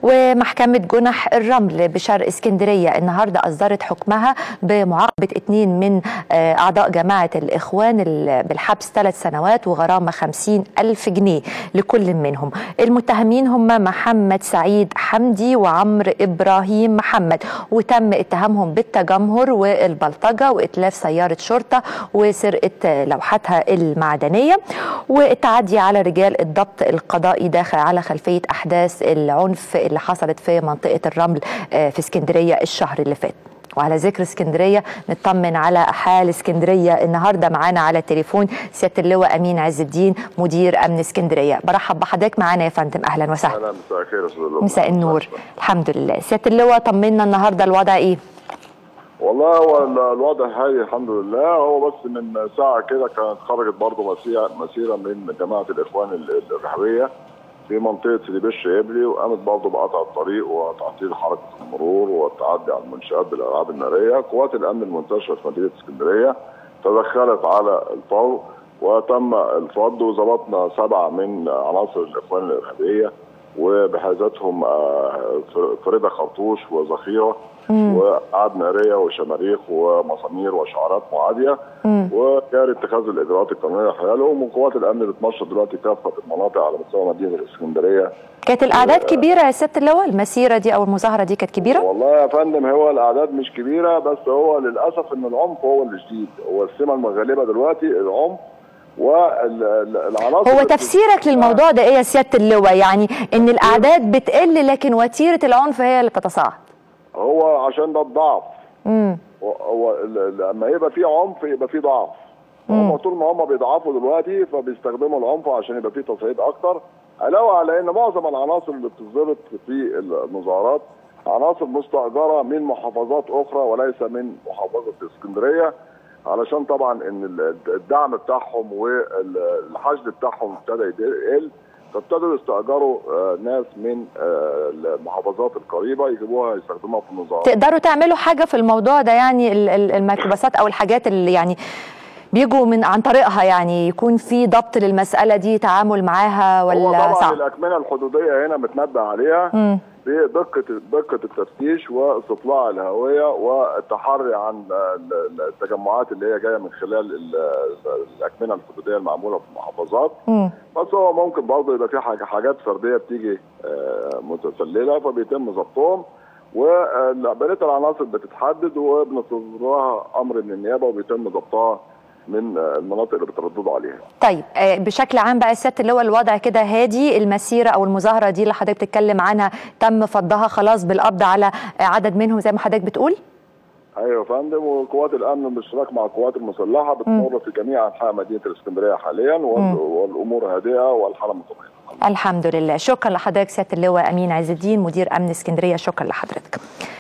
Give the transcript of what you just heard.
ومحكمة جنح الرمل بشرق اسكندرية النهاردة أصدرت حكمها بمعاقبة اثنين من أعضاء جماعة الإخوان بالحبس ثلاث سنوات وغرامة خمسين ألف جنيه لكل منهم المتهمين هم محمد سعيد حمدي وعمر إبراهيم محمد وتم اتهامهم بالتجمهر والبلطجة وإتلاف سيارة شرطة وسرقة لوحتها المعدنية والتعدي على رجال الضبط القضائي داخل على خلفية أحداث العنف اللي حصلت في منطقة الرمل في اسكندرية الشهر اللي فات وعلى ذكر اسكندريه نطمن على حال اسكندريه النهارده معانا على التليفون سياده اللواء امين عز الدين مدير امن اسكندريه برحب بحضرتك معانا يا فندم اهلا وسهلا اهلا مساء الخير يا استاذ مساء النور الحمد لله سياده اللواء طمنا النهارده الوضع ايه والله هو الوضع هاي الحمد لله هو بس من ساعه كده كانت خرجت برضه مسيره مسيره من جماعه الاخوان الارهابيه في منطقه سيدي بشر ابلي وقامت برضه بقطع الطريق وتعطيل حركه المرور والتعدي على المنشات بالالعاب الناريه، قوات الامن المنتشره في مدينه اسكندريه تدخلت على الفور وتم الفض وظبطنا سبعه من عناصر الاخوان الارهابيه وبحيزتهم فريده خرطوش وذخيره وقعد ناريه وشماريخ ومسامير وشعارات معاديه وجاري اتخاذ الاجراءات القانونيه حيالهم وقوات الامن بتنشط دلوقتي كافه المناطق على مستوى مدينه الاسكندريه كانت الاعداد كبيره يا سياده اللواء المسيره دي او المظاهره دي كانت كبيره؟ والله يا فندم هو الاعداد مش كبيره بس هو للاسف ان العنف هو اللي شديد هو السمه المغلبه دلوقتي العنف والعناصر هو تفسيرك للموضوع ده ايه يا سياده اللواء يعني ان الاعداد بتقل لكن وتيره العنف هي اللي بتتصاعد هو عشان ده الضعف امم هو لما يبقى في عنف يبقى في ضعف هم طول ما هم بيضعفوا دلوقتي فبيستخدموا العنف عشان يبقى في تصعيد اكتر علاوه على ان معظم العناصر اللي بتظهرت في المظاهرات عناصر مستاجره من محافظات اخرى وليس من محافظه اسكندريه علشان طبعا ان الدعم بتاعهم والحشد بتاعهم ابتدى يقل فابتدوا يستاجروا ناس من المحافظات القريبه يجيبوها يستخدموها في النظام تقدروا تعملوا حاجه في الموضوع ده يعني الميكروباصات او الحاجات اللي يعني بيجوا من عن طريقها يعني يكون في ضبط للمساله دي تعامل معاها ولا هو طبعا صعب؟ الاكمنه الحدوديه هنا متنبه عليها مم. بدقه دقه التفتيش واستطلاع الهويه والتحري عن التجمعات اللي هي جايه من خلال الاكمنه الحدوديه المعموله في المحافظات مم. بس هو ممكن برضه يبقى في حاجه حاجات فرديه بتيجي متسلله فبيتم ضبطهم وبقيه العناصر بتتحدد وبنصدرها امر من النيابه وبيتم ضبطها من المناطق اللي بترددوا عليها. طيب بشكل عام بقى سياده اللي هو الوضع كده هادي المسيره او المظاهره دي اللي حضرتك بتتكلم عنها تم فضها خلاص بالقبض على عدد منهم زي ما حضرتك بتقول؟ ايوه يا فندم وقوات الامن بالاشتراك مع القوات المسلحه بتمر في جميع انحاء مدينه الاسكندريه حاليا والامور هادئه والحاله مطمئنه. الحمد لله شكرا لحضرتك سياده اللواء امين عز الدين مدير امن اسكندريه شكرا لحضرتك.